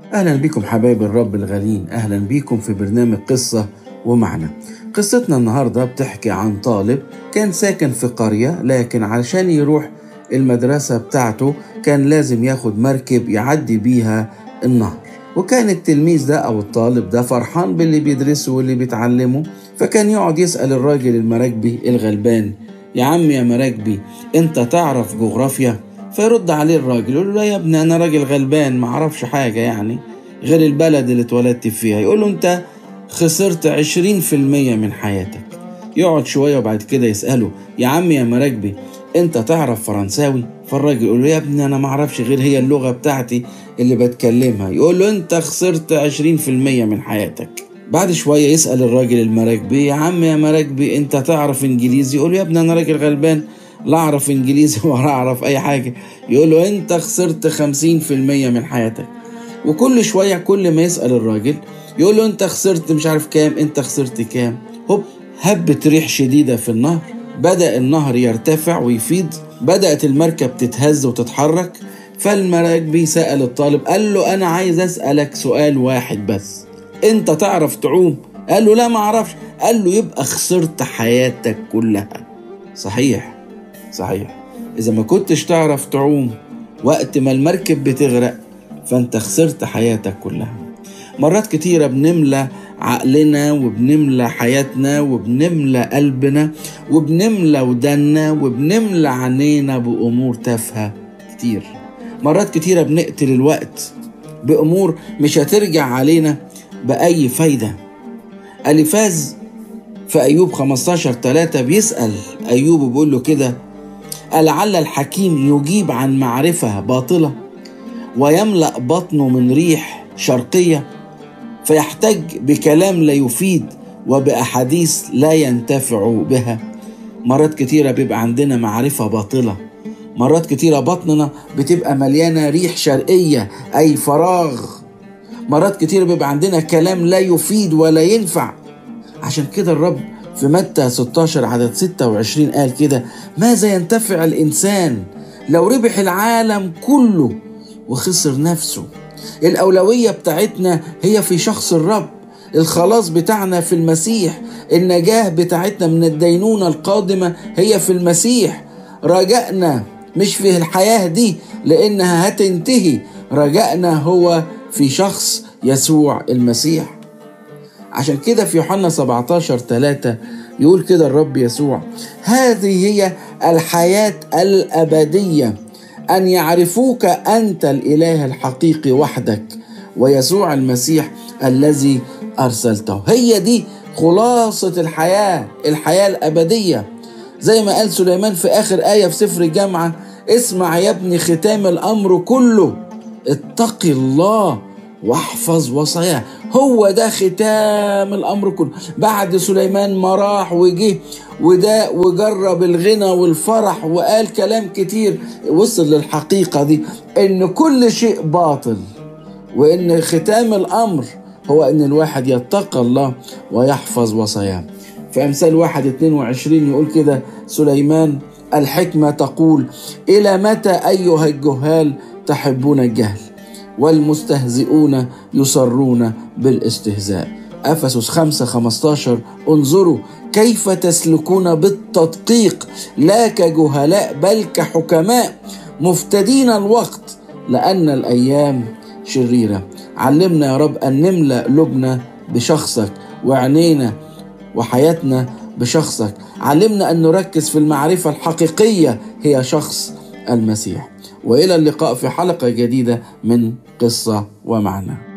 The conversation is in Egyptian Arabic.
أهلا بكم حبايب الرب الغالين أهلا بكم في برنامج قصة ومعنى قصتنا النهاردة بتحكي عن طالب كان ساكن في قرية لكن علشان يروح المدرسة بتاعته كان لازم ياخد مركب يعدي بيها النهر وكان التلميذ ده أو الطالب ده فرحان باللي بيدرسه واللي بيتعلمه فكان يقعد يسأل الراجل المراكبي الغلبان يا عم يا مراكبي انت تعرف جغرافيا فيرد عليه الراجل يقول له لا يا ابني انا راجل غلبان ما اعرفش حاجه يعني غير البلد اللي اتولدت فيها يقول له انت خسرت عشرين في المية من حياتك يقعد شوية وبعد كده يسأله يا عم يا مراكبي انت تعرف فرنساوي فالراجل يقول له يا ابني انا ما اعرفش غير هي اللغة بتاعتي اللي بتكلمها يقول له انت خسرت عشرين في المية من حياتك بعد شوية يسأل الراجل المراكبي يا عم يا مراكبي انت تعرف انجليزي يقول له يا ابني انا راجل غلبان لا اعرف انجليزي ولا اعرف اي حاجة يقول له انت خسرت خمسين في المية من حياتك وكل شوية كل ما يسأل الراجل يقول له انت خسرت مش عارف كام انت خسرت كام هوب هبت ريح شديدة في النهر بدأ النهر يرتفع ويفيض بدأت المركب تتهز وتتحرك فالمراكبي سأل الطالب قال له أنا عايز أسألك سؤال واحد بس أنت تعرف تعوم؟ قال له لا ما أعرفش قال له يبقى خسرت حياتك كلها صحيح صحيح إذا ما كنتش تعرف تعوم وقت ما المركب بتغرق فأنت خسرت حياتك كلها مرات كتيرة بنملى عقلنا وبنملى حياتنا وبنملى قلبنا وبنملى ودنا وبنملى عينينا بأمور تافهة كتير مرات كتيرة بنقتل الوقت بأمور مش هترجع علينا بأي فايدة أليفاز في أيوب 15 3 بيسأل أيوب وبيقول له كده ألعل الحكيم يجيب عن معرفة باطلة ويملأ بطنه من ريح شرقية فيحتج بكلام لا يفيد وبأحاديث لا ينتفع بها مرات كتيرة بيبقى عندنا معرفة باطلة مرات كتيرة بطننا بتبقى مليانة ريح شرقية أي فراغ مرات كتيرة بيبقى عندنا كلام لا يفيد ولا ينفع عشان كده الرب في متى 16 عدد 26 قال كده ماذا ينتفع الإنسان لو ربح العالم كله وخسر نفسه الأولوية بتاعتنا هي في شخص الرب الخلاص بتاعنا في المسيح النجاة بتاعتنا من الدينونة القادمة هي في المسيح رجائنا مش في الحياة دي لأنها هتنتهي رجائنا هو في شخص يسوع المسيح عشان كده في يوحنا 17 3 يقول كده الرب يسوع هذه هي الحياة الأبدية أن يعرفوك أنت الإله الحقيقي وحدك ويسوع المسيح الذي أرسلته هي دي خلاصة الحياة الحياة الأبدية زي ما قال سليمان في آخر آية في سفر الجامعة اسمع يا ابني ختام الأمر كله اتقي الله واحفظ وصاياه هو ده ختام الامر كله بعد سليمان ما راح وجه وده وجرب الغنى والفرح وقال كلام كتير وصل للحقيقة دي ان كل شيء باطل وان ختام الامر هو ان الواحد يتقى الله ويحفظ وصاياه في امثال واحد 22 يقول كده سليمان الحكمة تقول إلى متى أيها الجهال تحبون الجهل والمستهزئون يصرون بالاستهزاء أفسس 5 15 انظروا كيف تسلكون بالتدقيق لا كجهلاء بل كحكماء مفتدين الوقت لأن الأيام شريرة علمنا يا رب أن نملأ قلوبنا بشخصك وعينينا وحياتنا بشخصك علمنا أن نركز في المعرفة الحقيقية هي شخص المسيح والى اللقاء في حلقه جديده من قصه ومعنى